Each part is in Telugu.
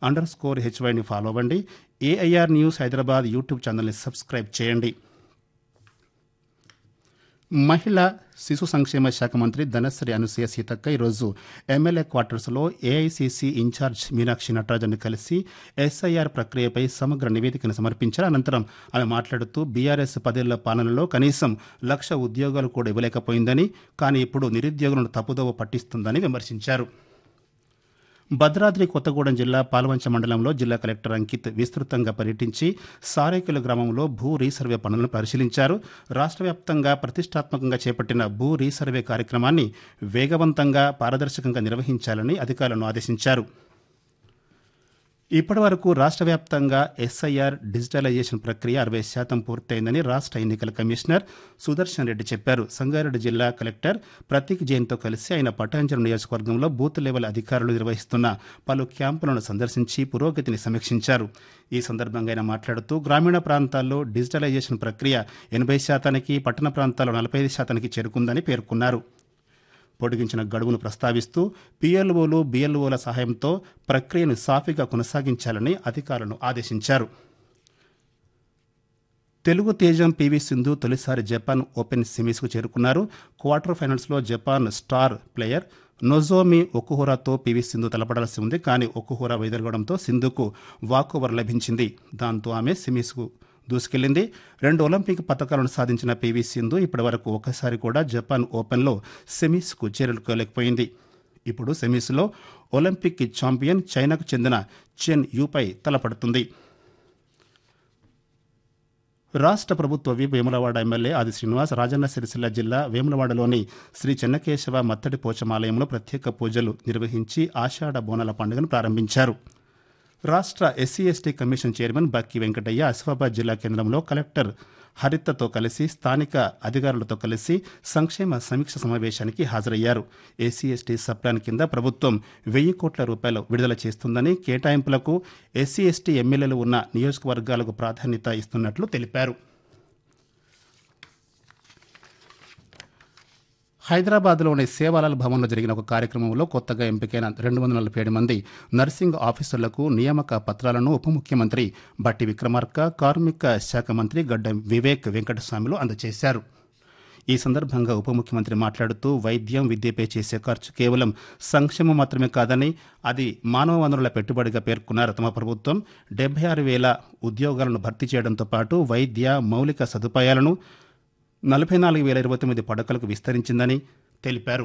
అండర్ స్కోర్ హెచ్వైని ఫాలో అవ్వండి ఏఐఆర్ న్యూస్ హైదరాబాద్ యూట్యూబ్ ఛానల్ని సబ్స్క్రైబ్ చేయండి మహిళా శిశు సంక్షేమ శాఖ మంత్రి ధనశ్రీ అనుసూయ సీతక్క ఈరోజు ఎమ్మెల్యే క్వార్టర్స్లో ఏఐసీసీ ఇన్ఛార్జ్ మీనాక్షి నటరాజన్ కలిసి ఎస్ఐఆర్ ప్రక్రియపై సమగ్ర నివేదికను సమర్పించారు అనంతరం ఆమె మాట్లాడుతూ బీఆర్ఎస్ పదేళ్ల పాలనలో కనీసం లక్ష ఉద్యోగాలు కూడా ఇవ్వలేకపోయిందని కానీ ఇప్పుడు నిరుద్యోగులను తప్పుదోవ పట్టిస్తుందని విమర్శించారు భద్రాద్రి కొత్తగూడెం జిల్లా పాల్వంచ మండలంలో జిల్లా కలెక్టర్ అంకిత్ విస్తృతంగా పర్యటించి సారేకుల గ్రామంలో భూ రీసర్వే పనులను పరిశీలించారు రాష్ట్ర వ్యాప్తంగా ప్రతిష్టాత్మకంగా చేపట్టిన భూ రీసర్వే కార్యక్రమాన్ని వేగవంతంగా పారదర్శకంగా నిర్వహించాలని అధికారులను ఆదేశించారు ఇప్పటివరకు రాష్ట్ర వ్యాప్తంగా ఎస్ఐఆర్ డిజిటలైజేషన్ ప్రక్రియ అరవై శాతం పూర్తయిందని రాష్ట్ర ఎన్నికల కమిషనర్ సుదర్శన్ రెడ్డి చెప్పారు సంగారెడ్డి జిల్లా కలెక్టర్ ప్రతీక్ జైన్తో కలిసి ఆయన పటాంజలి నియోజకవర్గంలో బూత్ లెవెల్ అధికారులు నిర్వహిస్తున్న పలు క్యాంపులను సందర్శించి పురోగతిని సమీక్షించారు ఈ సందర్భంగా ఆయన మాట్లాడుతూ గ్రామీణ ప్రాంతాల్లో డిజిటలైజేషన్ ప్రక్రియ ఎనభై శాతానికి పట్టణ ప్రాంతాల్లో నలభై ఐదు శాతానికి చేరుకుందని పేర్కొన్నారు పొడిగించిన గడువును ప్రస్తావిస్తూ పిఎల్ఓలు బిఎల్ఓల సహాయంతో ప్రక్రియను సాఫీగా కొనసాగించాలని అధికారులను ఆదేశించారు తెలుగు తేజం పివి సింధు తొలిసారి జపాన్ ఓపెన్ సెమీస్కు చేరుకున్నారు క్వార్టర్ ఫైనల్స్లో జపాన్ స్టార్ ప్లేయర్ నొజోమి ఒకుహోరాతో పివి సింధు తలపడాల్సి ఉంది కానీ ఒకుహోరా వైదొలగడంతో సింధుకు వాకోవర్ లభించింది దాంతో ఆమె సెమీస్కు దూసుకెళ్లింది రెండు ఒలింపిక్ పథకాలను సాధించిన పివి సింధు ఇప్పటివరకు ఒకసారి కూడా జపాన్ ఓపెన్లో సెమీస్కు చేరుకోలేకపోయింది ఇప్పుడు సెమీస్లో ఒలింపిక్ ఛాంపియన్ చైనాకు చెందిన చెన్ యూపై తలపడుతుంది రాష్ట్ర ప్రభుత్వ విప్ వేములవాడ ఎమ్మెల్యే ఆది శ్రీనివాస్ రాజన్న సిరిసిల్ల జిల్లా వేములవాడలోని శ్రీ చెన్నకేశవ మత్తడి పోచమాలయంలో ప్రత్యేక పూజలు నిర్వహించి ఆషాఢ బోనాల పండుగను ప్రారంభించారు రాష్ట్ర SC ST commission chairman Bakki Venkataiah Asifabad జిల్లా కేంద్రంలో కలెక్టర్ హరితతో కలిసి స్థానిక అధికారులతో కలిసి సంక్షేమ సమీక్ష సమావేశానికి హాజరయ్యారు ఎస్సీ ఎస్టీ సప్లాన్ కింద ప్రభుత్వం వెయ్యి కోట్ల రూపాయలు విడుదల చేస్తుందని కేటాయింపులకు ఎస్సీ ఎస్టీ ఎమ్మెల్యేలు ఉన్న నియోజకవర్గాలకు ప్రాధాన్యత ఇస్తున్నట్లు తెలిపారు హైదరాబాద్లోని సేవాలాల్ భవన్లో జరిగిన ఒక కార్యక్రమంలో కొత్తగా ఎంపికైన రెండు వందల నలభై ఏడు మంది నర్సింగ్ ఆఫీసర్లకు నియామక పత్రాలను ఉప ముఖ్యమంత్రి బట్టి విక్రమార్క కార్మిక శాఖ మంత్రి గడ్డ వివేక్ వెంకటస్వామిలు అందజేశారు ఈ సందర్భంగా ఉప ముఖ్యమంత్రి మాట్లాడుతూ వైద్యం విద్యపై చేసే ఖర్చు కేవలం సంక్షేమం మాత్రమే కాదని అది మానవ వనరుల పెట్టుబడిగా పేర్కొన్నారు తమ ప్రభుత్వం డెబ్బై ఆరు వేల ఉద్యోగాలను భర్తీ చేయడంతో పాటు వైద్య మౌలిక సదుపాయాలను నలభై నాలుగు వేల ఇరవై తొమ్మిది పడకలకు విస్తరించిందని తెలిపారు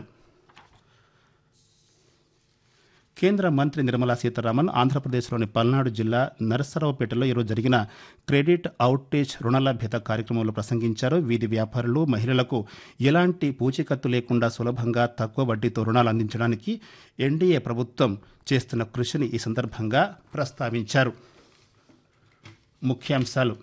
కేంద్ర మంత్రి నిర్మలా సీతారామన్ ఆంధ్రప్రదేశ్లోని పల్నాడు జిల్లా నరసరావుపేటలో ఈరోజు జరిగిన క్రెడిట్ అవుటేజ్ రుణలభ్యత కార్యక్రమంలో ప్రసంగించారు వీధి వ్యాపారులు మహిళలకు ఎలాంటి పూచీకత్తు లేకుండా సులభంగా తక్కువ వడ్డీతో రుణాలు అందించడానికి ఎన్డీఏ ప్రభుత్వం చేస్తున్న కృషిని ఈ సందర్భంగా ప్రస్తావించారు ముఖ్యాంశాలు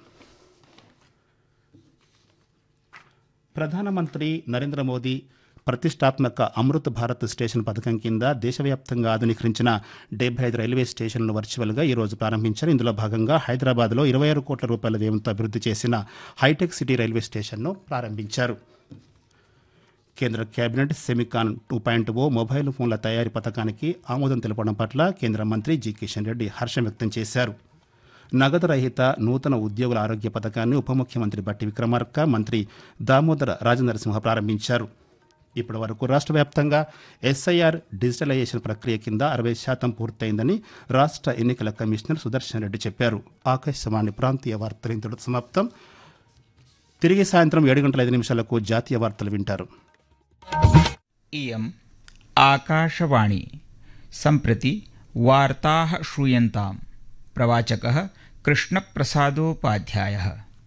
ప్రధానమంత్రి నరేంద్ర మోదీ ప్రతిష్టాత్మక అమృత్ భారత్ స్టేషన్ పథకం కింద దేశవ్యాప్తంగా ఆధునీకరించిన డెబ్బై ఐదు రైల్వే స్టేషన్లు వర్చువల్గా ఈరోజు ప్రారంభించారు ఇందులో భాగంగా హైదరాబాద్లో ఇరవై ఆరు కోట్ల రూపాయల వ్యయంతో అభివృద్ధి చేసిన హైటెక్ సిటీ రైల్వే స్టేషన్ను ప్రారంభించారు కేంద్ర cabinet Semicon two point O mobile ఫోన్ల తయారీ పథకానికి ఆమోదం తెలపడం పట్ల కేంద్ర మంత్రి జి కిషన్ రెడ్డి హర్షం వ్యక్తం చేశారు నగదు రహిత నూతన ఉద్యోగుల ఆరోగ్య పథకాన్ని ఉప ముఖ్యమంత్రి బట్టి విక్రమార్క మంత్రి దామోదర రాజనరసింహ ప్రారంభించారు ఇప్పటి వరకు రాష్ట్ర వ్యాప్తంగా ఎస్ఐఆర్ డిజిటలైజేషన్ ప్రక్రియ కింద అరవై శాతం పూర్తయిందని రాష్ట్ర ఎన్నికల కమిషనర్ సుదర్శన్ రెడ్డి చెప్పారు ఆకాశవాణి ప్రాంతీయ వార్తలు ఇంతటితో సమాప్తం తిరిగి సాయంత్రం ఏడు గంటల ఐదు నిమిషాలకు జాతీయ వార్తలు వింటారు इयम् आकाशवाणी सम्प्रति वार्ताः श्रूयन्ताम् प्रवाचकः कृष्णप्रसादोपाध्यायः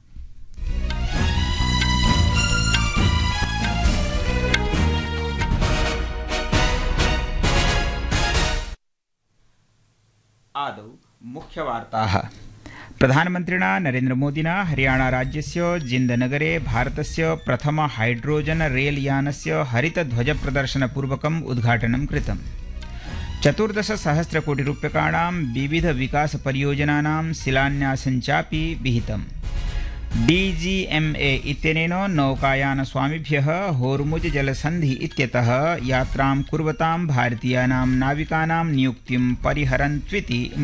आदौ मुख्यवार्ताः प्रधानमन्त्रिणा नरेन्द्रमोदिना हरियाणाराज्यस्य जिन्दनगरे भारतस्य प्रथम हाइड्रोजन रेल यानस्य हरितध्वजप्रदर्शनपूर्वकम् उद्घाटनं कृतम् चतुर्दशसहस्रकोटिरूप्यकाणां विविधविकासपरियोजनानां शिलान्यासञ्चापि विहितम् डीजीएमए इत्यनेन नौकायानस्वामिभ्यः होर्मुज जलसन्धि इत्यतः यात्रां कुर्वतां भारतीयानां नाविकानां नियुक्तिं परिहरन्त्विति